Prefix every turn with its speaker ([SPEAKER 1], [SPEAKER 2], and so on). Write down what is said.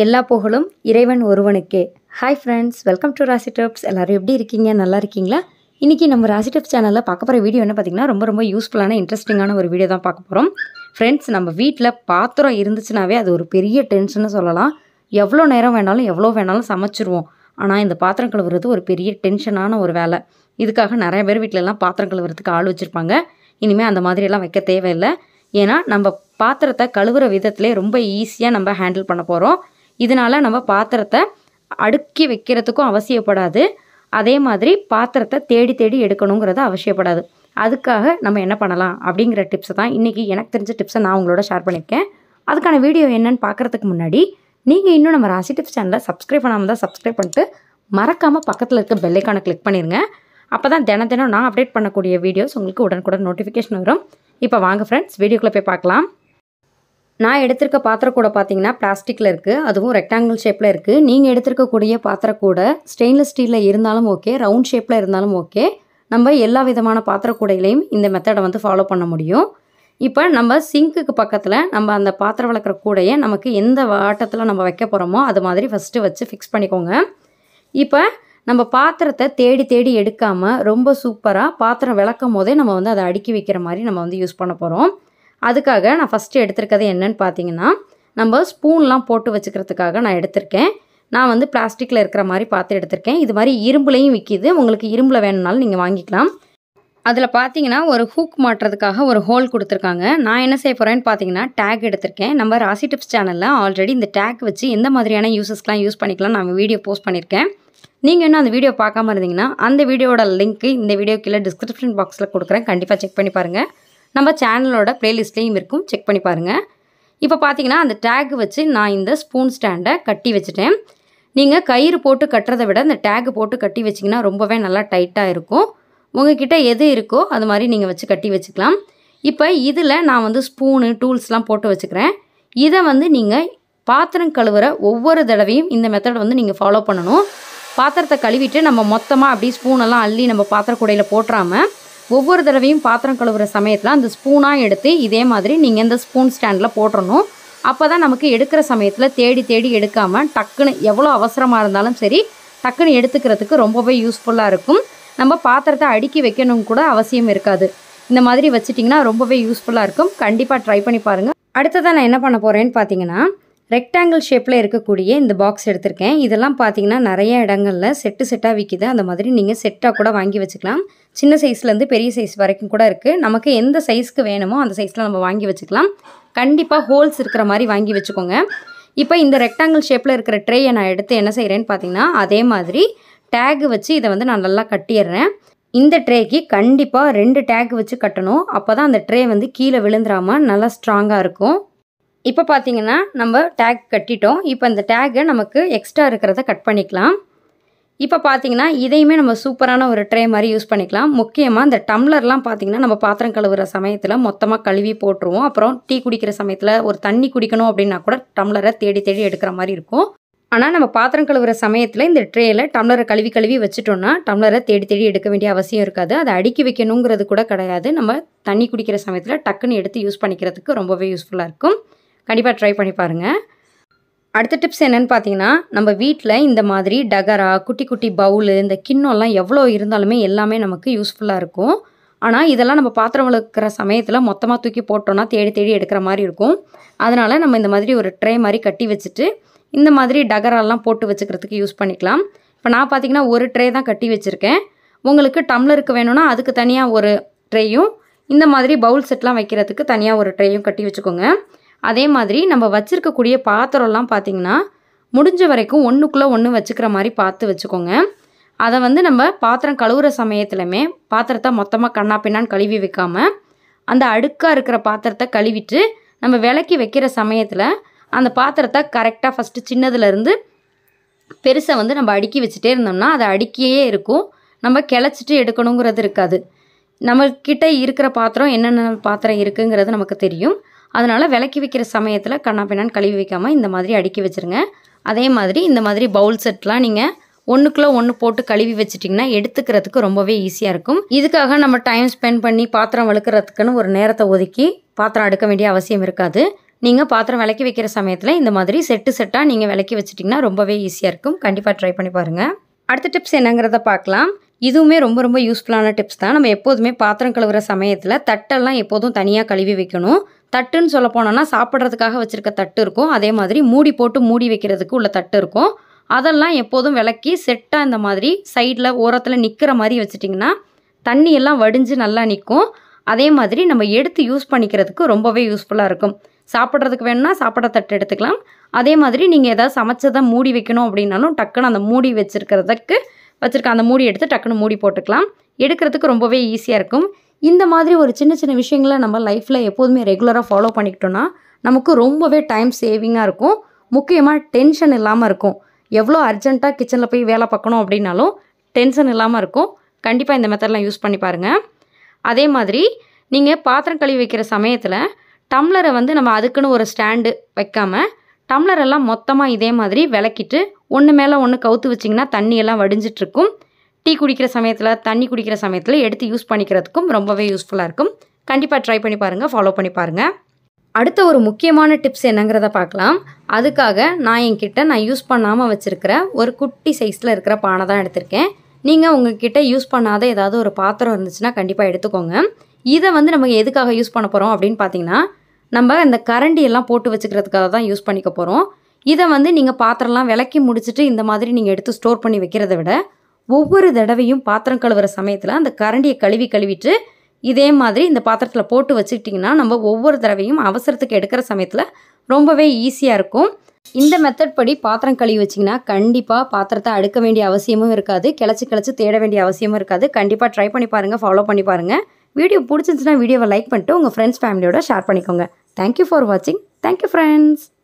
[SPEAKER 1] எல்லா புகழும் இறைவன் ஒருவனுக்கே hi friends welcome to Rasi tips எல்லாரும் எப்படி இருக்கீங்க நல்லா இருக்கீங்களா இன்றைக்கி நம்ம ராசி டிப்ஸ் சேனலில் பார்க்க போகிற வீடியோ என்ன பார்த்தீங்கன்னா ரொம்ப ரொம்ப யூஸ்ஃபுல்லான இன்ட்ரெஸ்டிங்கான ஒரு வீடியோ தான் பார்க்க போகிறோம் ஃப்ரெண்ட்ஸ் நம்ம வீட்டில் பாத்திரம் இருந்துச்சுனாவே அது ஒரு பெரிய டென்ஷன்னு சொல்லலாம் எவ்வளோ நேரம் வேணாலும் எவ்வளோ வேணாலும் சமைச்சிருவோம் ஆனால் இந்த பாத்திரம் கழுவுறது ஒரு பெரிய டென்ஷனான ஒரு வேலை இதுக்காக நிறைய பேர் வீட்டிலலாம் பாத்திரம் கழுவுறதுக்கு ஆள் வச்சுருப்பாங்க இனிமேல் அந்த மாதிரியெல்லாம் வைக்க தேவையில்லை ஏன்னா நம்ம பாத்திரத்தை கழுவுற விதத்திலே ரொம்ப ஈஸியாக நம்ம ஹேண்டில் பண்ண போகிறோம் இதனால நம்ம பாத்திரத்தை அடுக்கி வைக்கிறதுக்கும் அவசியப்படாது அதே மாதிரி பாத்திரத்தை தேடி தேடி எடுக்கணுங்கிறது அவசியப்படாது அதுக்காக நம்ம என்ன பண்ணலாம் அப்படிங்கிற டிப்ஸை தான் இன்றைக்கி எனக்கு தெரிஞ்ச டிப்ஸை நான் உங்களோட ஷேர் பண்ணியிருக்கேன் அதுக்கான வீடியோ என்னன்னு பார்க்குறதுக்கு முன்னாடி நீங்கள் இன்னும் நம்ம ராசி டிப்ஸ் சேனலை சப்ஸ்கிரைப் பண்ணாமல் தான் சப்ஸ்கிரைப் பண்ணிட்டு மறக்காமல் பக்கத்தில் இருக்க பெல்லைக்கான கிளிக் பண்ணிடுங்க அப்போ தான் தினம் தினம் நான் அப்டேட் பண்ணக்கூடிய வீடியோஸ் உங்களுக்கு உடனுக்குடன் நோட்டிஃபிகேஷன் வரும் இப்போ வாங்க ஃப்ரெண்ட்ஸ் வீடியோக்குள்ளே போய் பார்க்கலாம் நான் எடுத்திருக்க பாத்திரக்கூடை பார்த்தீங்கன்னா பிளாஸ்டிக்கில் இருக்குது அதுவும் ரெக்டாங்கிள் ஷேப்பில் இருக்குது நீங்கள் எடுத்திருக்கக்கூடிய பாத்திரக்கூடை ஸ்டெயின்லெஸ் ஸ்டீலில் இருந்தாலும் ஓகே ரவுண்ட் ஷேப்பில் இருந்தாலும் ஓகே நம்ம எல்லா விதமான பாத்திரக்கூடையிலையும் இந்த மெத்தடை வந்து ஃபாலோ பண்ண முடியும் இப்போ நம்ம சிங்க்குக்கு பக்கத்தில் நம்ம அந்த பாத்திரம் விளக்குற கூடையை நமக்கு எந்த வாட்டத்தில் நம்ம வைக்க போகிறோமோ அது மாதிரி ஃபஸ்ட்டு வச்சு ஃபிக்ஸ் பண்ணிக்கோங்க இப்போ நம்ம பாத்திரத்தை தேடி தேடி எடுக்காமல் ரொம்ப சூப்பராக பாத்திரம் விளக்கும் போதே நம்ம வந்து அதை அடுக்கி வைக்கிற மாதிரி நம்ம வந்து யூஸ் பண்ண போகிறோம் அதுக்காக நான் ஃபஸ்ட்டு எடுத்திருக்கிறது என்னன்னு பார்த்தீங்கன்னா நம்ம ஸ்பூன்லாம் போட்டு வச்சுக்கிறதுக்காக நான் எடுத்திருக்கேன் நான் வந்து பிளாஸ்டிக்கில் இருக்கிற மாதிரி பார்த்து எடுத்திருக்கேன் இது மாதிரி இரும்புலையும் விற்கிது உங்களுக்கு இரும்பில் வேணும்னாலும் நீங்கள் வாங்கிக்கலாம் அதில் பார்த்தீங்கன்னா ஒரு ஹூக் மாட்டுறதுக்காக ஒரு ஹோல் கொடுத்துருக்காங்க நான் என்ன செய்ய போகிறேன்னு பார்த்தீங்கன்னா டேக் எடுத்திருக்கேன் நம்ம ராசி டிப்ஸ் சேனலில் ஆல்ரெடி இந்த டேக் வச்சு எந்த மாதிரியான யூசஸ்க்கெலாம் யூஸ் பண்ணிக்கலாம் நான் வீடியோ போஸ்ட் பண்ணியிருக்கேன் நீங்கள் இன்னும் அந்த வீடியோ பார்க்காம இருந்தீங்கன்னா அந்த வீடியோட லிங்க்கு இந்த வீடியோ கீழே டிஸ்கிரிப்ஷன் பாக்ஸில் கொடுக்குறேன் கண்டிப்பாக செக் பண்ணி பாருங்கள் நம்ம சேனலோட ப்ளேலிஸ்ட்லேயும் இருக்கும் செக் பண்ணி பாருங்கள் இப்போ பார்த்தீங்கன்னா அந்த டேக் வச்சு நான் இந்த ஸ்பூன் ஸ்டாண்டை கட்டி வச்சுட்டேன் நீங்கள் கயிறு போட்டு கட்டுறதை விட இந்த டேக் போட்டு கட்டி வச்சிங்கன்னா ரொம்பவே நல்லா டைட்டாக இருக்கும் உங்ககிட்ட எது இருக்கோ அது மாதிரி நீங்கள் வச்சு கட்டி வச்சுக்கலாம் இப்போ இதில் நான் வந்து ஸ்பூனு டூல்ஸ்லாம் போட்டு வச்சுக்கிறேன் இதை வந்து நீங்கள் பாத்திரம் கழுவுற ஒவ்வொரு தடவையும் இந்த மெத்தடை வந்து நீங்கள் ஃபாலோ பண்ணணும் பாத்திரத்தை கழுவிட்டு நம்ம மொத்தமாக அப்படியே ஸ்பூனெல்லாம் அள்ளி நம்ம பாத்திர கூடையில் போட்டுறாமல் ஒவ்வொரு தடவையும் பாத்திரம் கழுவுற சமயத்தில் அந்த ஸ்பூனாக எடுத்து இதே மாதிரி நீங்கள் இந்த ஸ்பூன் ஸ்டாண்டில் போட்டுறணும் அப்போ தான் நமக்கு எடுக்கிற சமயத்தில் தேடி தேடி எடுக்காமல் டக்குன்னு எவ்வளோ அவசரமாக இருந்தாலும் சரி டக்குன்னு எடுத்துக்கிறதுக்கு ரொம்பவே யூஸ்ஃபுல்லாக இருக்கும் நம்ம பாத்திரத்தை அடுக்கி வைக்கணும் கூட அவசியம் இருக்காது இந்த மாதிரி வச்சிட்டிங்கன்னா ரொம்பவே யூஸ்ஃபுல்லாக இருக்கும் கண்டிப்பாக ட்ரை பண்ணி பாருங்கள் அடுத்ததாக நான் என்ன பண்ண போகிறேன்னு பார்த்தீங்கன்னா ரெக்டாங்கிள் ஷேப்பில் இருக்கக்கூடிய இந்த பாக்ஸ் எடுத்திருக்கேன் இதெல்லாம் பார்த்தீங்கன்னா நிறைய இடங்களில் செட்டு செட்டாக விற்கிது அந்த மாதிரி நீங்கள் செட்டாக கூட வாங்கி வச்சுக்கலாம் சின்ன சைஸ்லேருந்து பெரிய சைஸ் வரைக்கும் கூட இருக்குது நமக்கு எந்த சைஸ்க்கு வேணுமோ அந்த சைஸில் நம்ம வாங்கி வச்சுக்கலாம் கண்டிப்பாக ஹோல்ஸ் இருக்கிற மாதிரி வாங்கி வச்சுக்கோங்க இப்போ இந்த ரெக்டாங்கிள் ஷேப்பில் இருக்கிற ட்ரேயை நான் எடுத்து என்ன செய்கிறேன்னு பார்த்தீங்கன்னா அதே மாதிரி டேக் வச்சு இதை வந்து நான் நல்லா கட்டிடுறேன் இந்த ட்ரேக்கு கண்டிப்பாக ரெண்டு டேக் வச்சு கட்டணும் அப்போ தான் அந்த ட்ரே வந்து கீழே விழுந்துடாமல் நல்லா ஸ்ட்ராங்காக இருக்கும் இப்போ பார்த்தீங்கன்னா நம்ம டேக் கட்டிட்டோம் இப்போ இந்த டேக்கை நமக்கு எக்ஸ்ட்ரா இருக்கிறத கட் பண்ணிக்கலாம் இப்போ பார்த்தீங்கன்னா இதையுமே நம்ம சூப்பரான ஒரு ட்ரே மாதிரி யூஸ் பண்ணிக்கலாம் முக்கியமாக இந்த டம்ளர்லாம் பார்த்தீங்கன்னா நம்ம பாத்திரம் கழுவுற சமயத்தில் மொத்தமாக கழுவி போட்டுருவோம் அப்புறம் டீ குடிக்கிற சமயத்தில் ஒரு தண்ணி குடிக்கணும் அப்படின்னா கூட டம்ளரை தேடி தேடி எடுக்கிற மாதிரி இருக்கும் ஆனால் நம்ம பாத்திரம் கழுவுற சமயத்தில் இந்த ட்ரேயில் டம்ளரை கழுவி கழுவி வச்சுட்டோம்னா டம்ளரை தேடி தேடி எடுக்க வேண்டிய அவசியம் இருக்காது அதை அடுக்கி வைக்கணுங்கிறது கூட கிடையாது நம்ம தண்ணி குடிக்கிற சமயத்தில் டக்குன்னு எடுத்து யூஸ் பண்ணிக்கிறதுக்கு ரொம்பவே யூஸ்ஃபுல்லாக இருக்கும் கண்டிப்பாக ட்ரை பண்ணி பாருங்கள் அடுத்த டிப்ஸ் என்னென்னு பார்த்தீங்கன்னா நம்ம வீட்டில் இந்த மாதிரி டகரா குட்டி குட்டி பவுலு இந்த கிண்ணம்லாம் எவ்வளோ இருந்தாலுமே எல்லாமே நமக்கு யூஸ்ஃபுல்லாக இருக்கும் ஆனால் இதெல்லாம் நம்ம பாத்திரம் வளர்க்குற சமயத்தில் மொத்தமாக தூக்கி போட்டோன்னா தேடி தேடி எடுக்கிற மாதிரி இருக்கும் அதனால் நம்ம இந்த மாதிரி ஒரு ட்ரே மாதிரி கட்டி வச்சுட்டு இந்த மாதிரி டகராலாம் போட்டு வச்சுக்கிறதுக்கு யூஸ் பண்ணிக்கலாம் இப்போ நான் பார்த்தீங்கன்னா ஒரு ட்ரே தான் கட்டி வச்சுருக்கேன் உங்களுக்கு டம்ளருக்கு வேணும்னா அதுக்கு தனியாக ஒரு ட்ரேயும் இந்த மாதிரி பவுல் செட்லாம் வைக்கிறதுக்கு தனியாக ஒரு ட்ரேயும் கட்டி வச்சுக்கோங்க அதே மாதிரி நம்ம வச்சுருக்கக்கூடிய பாத்திரம்லாம் பார்த்திங்கன்னா முடிஞ்ச வரைக்கும் ஒன்றுக்குள்ளே ஒன்று வச்சுக்கிற மாதிரி பார்த்து வச்சுக்கோங்க அதை வந்து நம்ம பாத்திரம் கழுவுற சமயத்துலையுமே பாத்திரத்தை மொத்தமாக கண்ணா பின்னான்னு கழுவி வைக்காமல் அந்த அடுக்காக இருக்கிற பாத்திரத்தை கழுவிட்டு நம்ம விளக்கி வைக்கிற சமயத்தில் அந்த பாத்திரத்தை கரெக்டாக ஃபஸ்ட்டு சின்னதுலேருந்து பெருசை வந்து நம்ம அடுக்கி வச்சுட்டே இருந்தோம்னா அதை அடுக்கியே இருக்கும் நம்ம கிளச்சிட்டு எடுக்கணுங்கிறது இருக்காது நம்மக்கிட்ட இருக்கிற பாத்திரம் என்னென்ன பாத்திரம் இருக்குங்கிறது நமக்கு தெரியும் அதனால் விளக்கி வைக்கிற சமயத்தில் கண்ணா பின்னான்னு கழுவி வைக்காமல் இந்த மாதிரி அடுக்கி வச்சுருங்க அதே மாதிரி இந்த மாதிரி பவுல் செட்லாம் நீங்கள் ஒன்றுக்குள்ளே ஒன்று போட்டு கழுவி வச்சிட்டிங்கன்னா எடுத்துக்கிறதுக்கு ரொம்பவே ஈஸியாக இருக்கும் இதுக்காக நம்ம டைம் ஸ்பெண்ட் பண்ணி பாத்திரம் வழுக்கிறதுக்குன்னு ஒரு நேரத்தை ஒதுக்கி பாத்திரம் அடுக்க வேண்டிய அவசியம் இருக்காது நீங்கள் பாத்திரம் விளக்கி வைக்கிற சமயத்தில் இந்த மாதிரி செட்டு செட்டாக நீங்கள் விளக்கி வச்சிட்டிங்கன்னா ரொம்பவே ஈஸியாக இருக்கும் கண்டிப்பாக ட்ரை பண்ணி பாருங்கள் அடுத்த டிப்ஸ் என்னங்கிறத பார்க்கலாம் இதுவுமே ரொம்ப ரொம்ப யூஸ்ஃபுல்லான டிப்ஸ் தான் நம்ம எப்போதுமே பாத்திரம் கழுவுற சமயத்தில் தட்டெல்லாம் எப்போதும் தனியாக கழுவி வைக்கணும் தட்டுன்னு சொல்ல போனோன்னா சாப்பிட்றதுக்காக வச்சுருக்க தட்டு இருக்கும் அதே மாதிரி மூடி போட்டு மூடி வைக்கிறதுக்கு உள்ள தட்டு இருக்கும் அதெல்லாம் எப்போதும் விளக்கி செட்டாக இந்த மாதிரி சைடில் ஓரத்தில் நிற்கிற மாதிரி வச்சிட்டிங்கன்னா தண்ணி எல்லாம் வடிஞ்சு நல்லா நிற்கும் அதே மாதிரி நம்ம எடுத்து யூஸ் பண்ணிக்கிறதுக்கு ரொம்பவே யூஸ்ஃபுல்லாக இருக்கும் சாப்பிட்றதுக்கு வேணும்னா சாப்பிட்ற தட்டு எடுத்துக்கலாம் அதே மாதிரி நீங்கள் ஏதாவது சமைச்சதை மூடி வைக்கணும் அப்படின்னாலும் டக்குன்னு அந்த மூடி வச்சுருக்கிறதுக்கு வச்சுருக்க அந்த மூடி எடுத்து டக்குன்னு மூடி போட்டுக்கலாம் எடுக்கிறதுக்கு ரொம்பவே ஈஸியாக இருக்கும் இந்த மாதிரி ஒரு சின்ன சின்ன விஷயங்களை நம்ம லைஃப்பில் எப்போதுமே ரெகுலராக ஃபாலோ பண்ணிக்கிட்டோன்னா நமக்கு ரொம்பவே டைம் சேவிங்காக இருக்கும் முக்கியமாக டென்ஷன் இல்லாமல் இருக்கும் எவ்வளோ அர்ஜென்ட்டாக கிச்சனில் போய் வேலை பார்க்கணும் அப்படின்னாலும் டென்ஷன் இல்லாமல் இருக்கும் கண்டிப்பாக இந்த மெத்தட்லாம் யூஸ் பண்ணி பாருங்கள் அதே மாதிரி நீங்கள் பாத்திரம் கழுவி வைக்கிற சமயத்தில் டம்ளரை வந்து நம்ம அதுக்குன்னு ஒரு ஸ்டாண்டு வைக்காமல் டம்ளர் எல்லாம் மொத்தமாக இதே மாதிரி விளக்கிட்டு ஒன்று மேலே ஒன்று கவுத்து வச்சிங்கன்னா தண்ணி எல்லாம் வடிஞ்சிட்ருக்கும் டீ குடிக்கிற சமயத்தில் தண்ணி குடிக்கிற சமயத்தில் எடுத்து யூஸ் பண்ணிக்கிறதுக்கும் ரொம்பவே யூஸ்ஃபுல்லாக இருக்கும் கண்டிப்பாக ட்ரை பண்ணி பாருங்கள் ஃபாலோ பண்ணி பாருங்கள் அடுத்த ஒரு முக்கியமான டிப்ஸ் என்னங்கிறத பார்க்கலாம் அதுக்காக நான் என்கிட்ட நான் யூஸ் பண்ணாமல் வச்சுருக்கிற ஒரு குட்டி சைஸில் இருக்கிற பானை தான் எடுத்திருக்கேன் நீங்கள் உங்ககிட்ட யூஸ் பண்ணாத ஏதாவது ஒரு பாத்திரம் இருந்துச்சுன்னா கண்டிப்பாக எடுத்துக்கோங்க இதை வந்து நம்ம எதுக்காக யூஸ் பண்ண போகிறோம் அப்படின்னு பார்த்தீங்கன்னா நம்ம இந்த கரண்டி எல்லாம் போட்டு வச்சுக்கிறதுக்காக தான் யூஸ் பண்ணிக்க போகிறோம் இதை வந்து நீங்கள் பாத்திரம்லாம் விளக்கி முடிச்சுட்டு இந்த மாதிரி நீங்கள் எடுத்து ஸ்டோர் பண்ணி வைக்கிறத விட ஒவ்வொரு தடவையும் பாத்திரம் கழுவுற சமயத்தில் அந்த கரண்டியை கழுவி கழுவிட்டு இதே மாதிரி இந்த பாத்திரத்தில் போட்டு வச்சுக்கிட்டிங்கன்னா நம்ம ஒவ்வொரு தடவையும் அவசரத்துக்கு எடுக்கிற சமயத்தில் ரொம்பவே ஈஸியாக இருக்கும் இந்த மெத்தட் படி பாத்திரம் கழுவி வச்சிங்கன்னா கண்டிப்பாக பாத்திரத்தை அடுக்க வேண்டிய அவசியமும் இருக்காது கிளச்சி கிளச்சி தேட வேண்டிய அவசியமும் இருக்காது கண்டிப்பாக ட்ரை பண்ணி பாருங்கள் ஃபாலோ பண்ணி பாருங்கள் வீடியோ பிடிச்சிருந்துச்சுன்னா வீடியோவை லைக் பண்ணிட்டு உங்கள் ஃப்ரெண்ட்ஸ் ஃபேமிலியோட ஷேர் பண்ணிக்கோங்க தேங்க்யூ ஃபார் வாட்சிங் தேங்க்யூ ஃப்ரெண்ட்ஸ்